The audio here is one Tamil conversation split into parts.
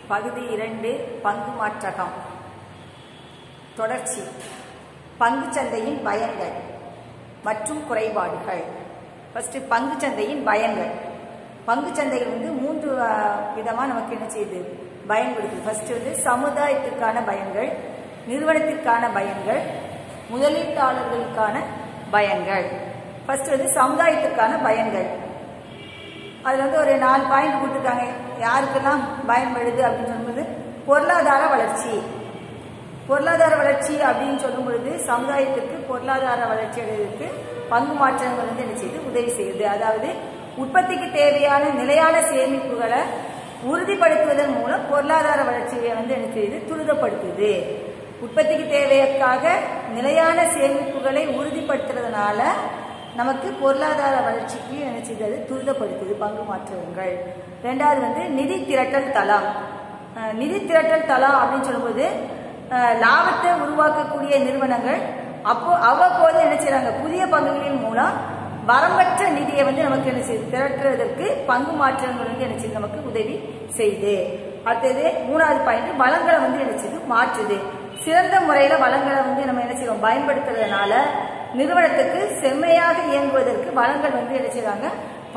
பகுதி இரண்டு பங்கு மாற்றகம் தொடர்ச்சி பங்குச்சந்தையின் பயன்கள் மற்றும் குறைபாடுகள் ஃபர்ஸ்ட் பங்குச்சந்தையின் பயன்கள் பங்குச்சந்தைகள் வந்து மூன்று விதமாக நமக்கு என்ன செய்யுது பயன் கொடுக்குது ஃபர்ஸ்ட் வந்து சமுதாயத்திற்கான பயன்கள் நிறுவனத்திற்கான பயன்கள் முதலீட்டாளர்களுக்கான பயன்கள் ஃபர்ஸ்ட் வந்து சமுதாயத்திற்கான பயன்கள் அதில் வந்து ஒரு நாலு பாயிண்ட் கொடுத்துருக்காங்க யாருக்கெல்லாம் பயன்படுது அப்படின்னு சொல்லும்போது பொருளாதார வளர்ச்சி பொருளாதார வளர்ச்சி அப்படின்னு சொல்லும் பொழுது சமுதாயத்திற்கு பொருளாதார வளர்ச்சி அடைவதற்கு பங்கு மாற்றங்கள் வந்து என்ன செய்யுது உதவி செய்யுது அதாவது உற்பத்திக்கு தேவையான நிலையான சேமிப்புகளை உறுதிப்படுத்துவதன் மூலம் பொருளாதார வளர்ச்சியை வந்து என்ன செய்யுது துரிதப்படுத்துது உற்பத்திக்கு தேவைக்காக நிலையான சேமிப்புகளை உறுதிப்படுத்துறதுனால நமக்கு பொருளாதார வளர்ச்சிக்கு என்ன செய்தது துரிதப்படுத்துது பங்கு மாற்றங்கள் ரெண்டாவது வந்து நிதி திரட்டல் தளம் நிதி திரட்டல் தளம் அப்படின்னு சொல்லும்போது லாபத்தை உருவாக்கக்கூடிய நிறுவனங்கள் அப்போ அவ்வப்போது என்ன செய்யறாங்க புதிய பங்குகளின் மூலம் வரம்பற்ற நிதியை வந்து நமக்கு என்ன செய்யுது திரட்டுறதற்கு பங்கு மாற்றங்கள் வந்து என்ன செய்யுது நமக்கு உதவி செய்யுது அடுத்தது மூணாவது பாயிண்ட் வளங்களை வந்து என்ன செய்யுது மாற்றுது சிறந்த முறையில வளங்களை வந்து நம்ம என்ன செய்வோம் பயன்படுத்துறதுனால நிறுவனத்துக்கு செம்மையாக இயங்குவதற்கு வளங்கள் வந்து என்ன செய்றாங்க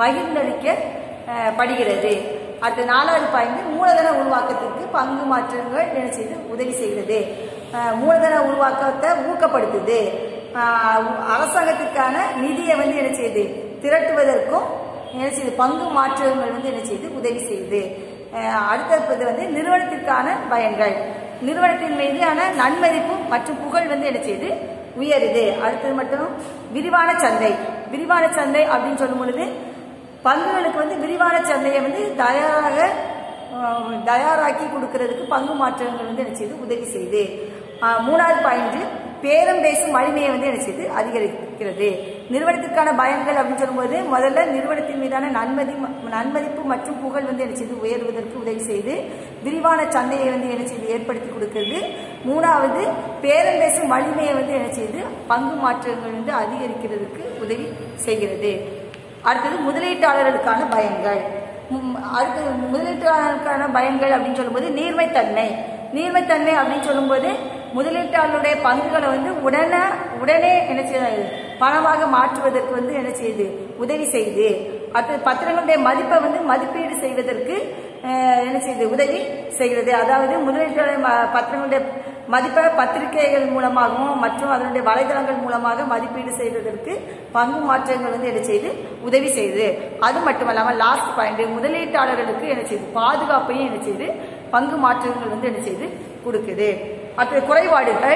பகிர்ந்தளிக்கப்படுகிறது அடுத்த நாலாவது பாயிண்ட் மூலதன உருவாக்கத்திற்கு பங்கு மாற்றங்கள் என்ன செய்து உதவி செய்கிறது மூலதன உருவாக்கத்தை ஊக்கப்படுத்துது அரசாங்கத்திற்கான நிதியை வந்து என்ன செய்யுது திரட்டுவதற்கும் என்ன செய்யுது பங்கு மாற்றங்கள் வந்து என்ன செய்யுது உதவி செய்யுது அடுத்தது வந்து நிறுவனத்திற்கான பயன்கள் நிறுவனத்தின் மீதான நன்மதிப்பு மற்றும் புகழ் வந்து என்ன செய்யுது உயருது அடுத்தது மட்டும் விரிவான சந்தை விரிவான சந்தை அப்படின்னு சொல்லும் பொழுது பங்குகளுக்கு வந்து விரிவான சந்தையை வந்து தயாராக தயாராக்கி கொடுக்கறதுக்கு பங்கு மாற்றங்கள் வந்து என்ன செய்யுது உதவி செய்யுது மூணாவது பாயிண்ட் பேரம் பேசும் வலிமையை வந்து என்ன செய்யுது அதிகரிக்கிறது நிறுவனத்திற்கான பயன்கள் அப்படின்னு சொல்லும்போது முதல்ல நிறுவனத்தின் மீதான நன்மதி நன்மதிப்பு மற்றும் புகழ் வந்து என்ன செய்து உயர்வதற்கு உதவி செய்து விரிவான சந்தையை வந்து என்ன செய்து ஏற்படுத்தி கொடுக்கிறது மூணாவது பேரம் பேசும் வலிமையை வந்து என்ன செய்து பங்கு மாற்றங்கள் வந்து அதிகரிக்கிறதுக்கு உதவி செய்கிறது அடுத்தது முதலீட்டாளர்களுக்கான பயன்கள் அடுத்தது முதலீட்டாளர்களுக்கான பயன்கள் அப்படின்னு சொல்லும்போது நீர்மைத்தன்மை நீர்மைத்தன்மை அப்படின்னு சொல்லும்போது முதலீட்டாளருடைய பங்குகளை வந்து உடனே உடனே என்ன செய்யுது பணமாக மாற்றுவதற்கு வந்து என்ன செய்யுது உதவி செய்யுது அடுத்தது பத்திரங்களுடைய மதிப்பை வந்து மதிப்பீடு செய்வதற்கு என்ன செய்யுது உதவி செய்கிறது அதாவது முதலீட்டாளர் பத்திரங்களுடைய மதிப்பை பத்திரிகைகள் மூலமாகவும் மற்றும் அதனுடைய வலைதளங்கள் மூலமாக மதிப்பீடு செய்வதற்கு பங்கு மாற்றங்கள் வந்து என்ன செய்து உதவி செய்யுது அது மட்டுமல்லாமல் லாஸ்ட் பாயிண்ட் முதலீட்டாளர்களுக்கு என்ன செய்யுது பாதுகாப்பையும் என்ன செய்யுது பங்கு மாற்றங்கள் வந்து என்ன செய்து கொடுக்குது அடுத்தது குறைபாடுகள்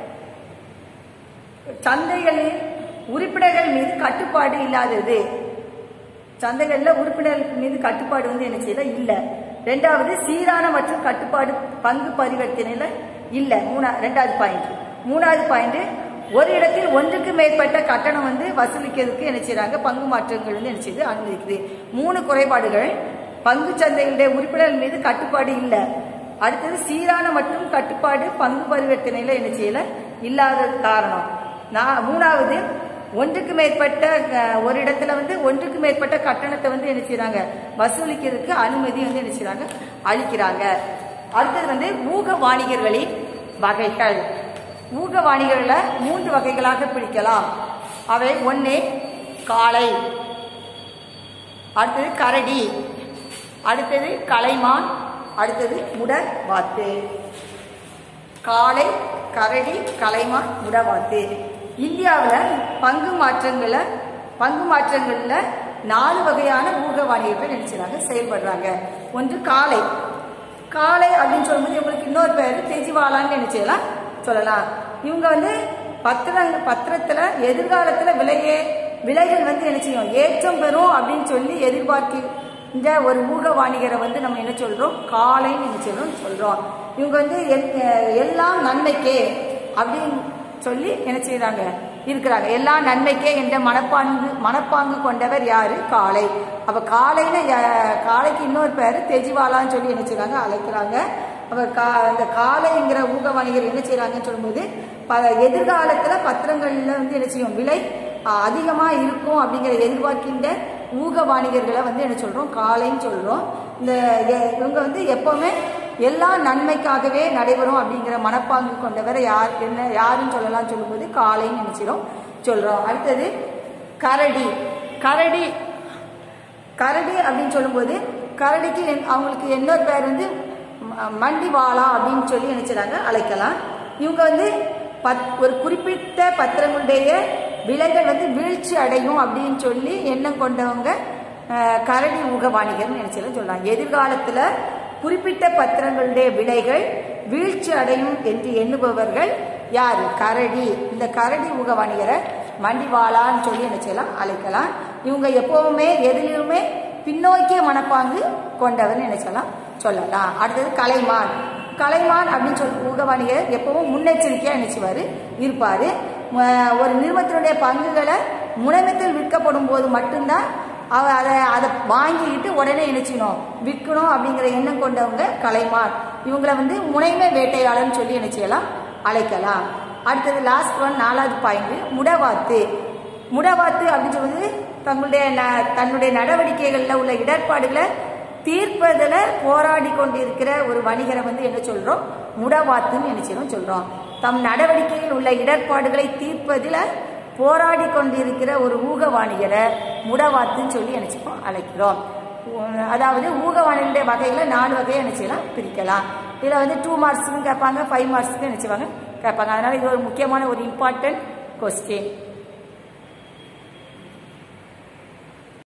சந்தைகளில் உறுப்பினர்கள் மீது கட்டுப்பாடு இல்லாதது சந்தைகளில் உறுப்பினர்கள் மீது கட்டுப்பாடு வந்து என்ன செய்யல இல்லை ரெண்டாவது சீரான மற்றும் கட்டுப்பாடு பங்கு பரிவர்த்தனையில இல்லை மூணா ரெண்டாவது பாயிண்ட் மூணாவது பாயிண்ட் ஒரு இடத்தில் ஒன்றுக்கு மேற்பட்ட கட்டணம் வந்து வசூலிக்கிறதுக்கு என்ன செய்யறாங்க பங்கு மாற்றங்கள் வந்து என்ன செய்து அனுமதிக்குது மூணு குறைபாடுகள் பங்கு சந்தைகளுடைய உறுப்பினர்கள் மீது கட்டுப்பாடு இல்லை அடுத்தது சீரான மற்றும் கட்டுப்பாடு பங்கு பரிவர்த்தனையில என்ன செய்யல இல்லாத காரணம் நான் மூணாவது ஒன்றுக்கு மேற்பட்ட ஒரு இடத்துல வந்து ஒன்றுக்கு மேற்பட்ட கட்டணத்தை வந்து என்ன செய்யறாங்க வசூலிக்கிறதுக்கு அனுமதி வந்து என்ன செய்யறாங்க அளிக்கிறாங்க அடுத்தது வந்து ஊக வாணிகர்களின் வகைகள் ஊக வாணிகர்களை மூன்று வகைகளாக பிரிக்கலாம் அவை ஒன்று காளை அடுத்தது கரடி அடுத்தது கலைமான் அடுத்தது முடர் வாத்து காளை கரடி கலைமான் முடவாத்து இந்தியாவில் பங்கு மாற்றங்களை பங்கு மாற்றங்களில் நாலு வகையான ஊக வாணிகர்கள் நினைச்சாங்க செயல்படுறாங்க ஒன்று காளை காளை அப்படின்னு சொல்லும்போது இவங்களுக்கு இன்னொரு பேர் தெஜிவாலான்னு நினைச்சலாம் சொல்லலாம் இவங்க வந்து பத்திரங்க பத்திரத்தில் எதிர்காலத்தில் விலையே விலைகள் வந்து என்ன செய்யும் ஏற்றம் பெறும் அப்படின்னு சொல்லி எதிர்பார்க்கு இந்த ஒரு ஊக வாணிகரை வந்து நம்ம என்ன சொல்றோம் காலைன்னு என்ன சொல்றோம் சொல்றோம் இவங்க வந்து எல்லாம் நன்மைக்கே அப்படின்னு சொல்லி என்ன செய்யறாங்க இருக்கிறாங்க எல்லா நன்மைக்கே என்ற மனப்பாங்கு மனப்பாங்கு கொண்டவர் யாரு காளை அப்ப காளைன்னு காளைக்கு இன்னொரு பேர் தெஜிவாலான்னு சொல்லி என்ன செய்யறாங்க அழைக்கிறாங்க அப்ப கா இந்த காளைங்கிற ஊக வணிகர் என்ன செய்யறாங்கன்னு சொல்லும்போது ப எதிர்காலத்துல பத்திரங்கள்ல வந்து என்ன செய்யும் விலை அதிகமா இருக்கும் அப்படிங்கிற எதிர்பார்க்கின்ற ஊக வாணிகர்களை வந்து என்ன சொல்றோம் காளைன்னு சொல்றோம் இந்த எ- இவங்க வந்து எப்பவுமே எல்லா நன்மைக்காகவே நடைபெறும் அப்படிங்கிற மனப்பாங்கு கொண்டவரை யார் என்ன யாருன்னு சொல்லலாம் சொல்லும்போது காளைன்னு நினைச்சிடும் சொல்றோம் அடுத்தது கரடி கரடி கரடி அப்படின்னு சொல்லும்போது கரடிக்கு என்- அவங்களுக்கு இன்னொரு பேர் வந்து ம- மண்டிவாளா அப்படின்னு சொல்லி நினைச்சாங்க அழைக்கலாம் இவங்க வந்து பத் ஒரு குறிப்பிட்ட பத்திரங்களுடைய விலைகள் வந்து வீழ்ச்சி அடையும் அப்படின்னு சொல்லி எண்ணம் கொண்டவங்க அஹ், கரடி ஊகவாணிகர்னு நினைச்சலாம் சொல்லலாம் எதிர்காலத்தில் குறிப்பிட்ட பத்திரங்களுடைய விலைகள் வீழ்ச்சி அடையும் என்று எண்ணுபவர்கள் யார் கரடி இந்த கரடி ஊகவாணிகரை மண்டிவாளான்னு சொல்லி என்ன செய்யலாம் அழைக்கலாம் இவங்க எப்பவுமே எதிலுமே பின்னோக்கிய மனப்பாங்கு கொண்டவர்னு என்ன சொல்லலாம் சொல்லலாம் அடுத்தது கலைமான் கலைமான் அப்படின்னு சொல்லி ஊகவாணிகர் எப்பவும் முன்னெச்சரிக்கையாக நினைச்சுவார் இருப்பார் ஒரு நிறுவனத்தினுடைய பங்குகளை முனைமத்தில் விற்கப்படும் போது மட்டும்தான் அவ அதை அதை வாங்கிக்கிட்டு உடனே நினைச்சிக்கணும் விற்கணும் அப்படிங்கிற எண்ணம் கொண்டவங்க கலைமான் இவங்களை வந்து முனைமை வேட்டையாளர்னு சொல்லி என்ன செய்யலாம் அழைக்கலாம் அடுத்தது லாஸ்ட் ஒன் நாலாவது பாயிண்ட் முடவாத்து முடவாத்து அப்படின்னு சொல்வது தங்களுடைய ந- தன்னுடைய நடவடிக்கைகளில் உள்ள இடர்பாடுகளை தீர்ப்பதில் போராடி கொண்டிருக்கிற ஒரு வணிகரை வந்து என்ன சொல்றோம் முடவாத்துன்னு என்ன செய்யணும் சொல்றோம் தம் நடவடிக்கையில் உள்ள இடர்பாடுகளை தீர்ப்பதில் போராடி கொண்டிருக்கிற ஒரு ஊக வாணிகரை முடவாத்துன்னு சொல்லி என்ன செய்வோம் அழைக்கிறோம் உ- அதாவது ஊகவாணிகளுடைய வகைகளை நாலு வகையை என்ன செய்யலாம் பிரிக்கலாம் இதில் வந்து டூ மார்க்ஸுக்கும் கேட்பாங்க ஃபைவ் மார்க்ஸுக்கும் என்ன செய்வாங்க கேட்பாங்க அதனால இது ஒரு முக்கியமான ஒரு இம்பார்ட்டன்ட் கொஸ்டின்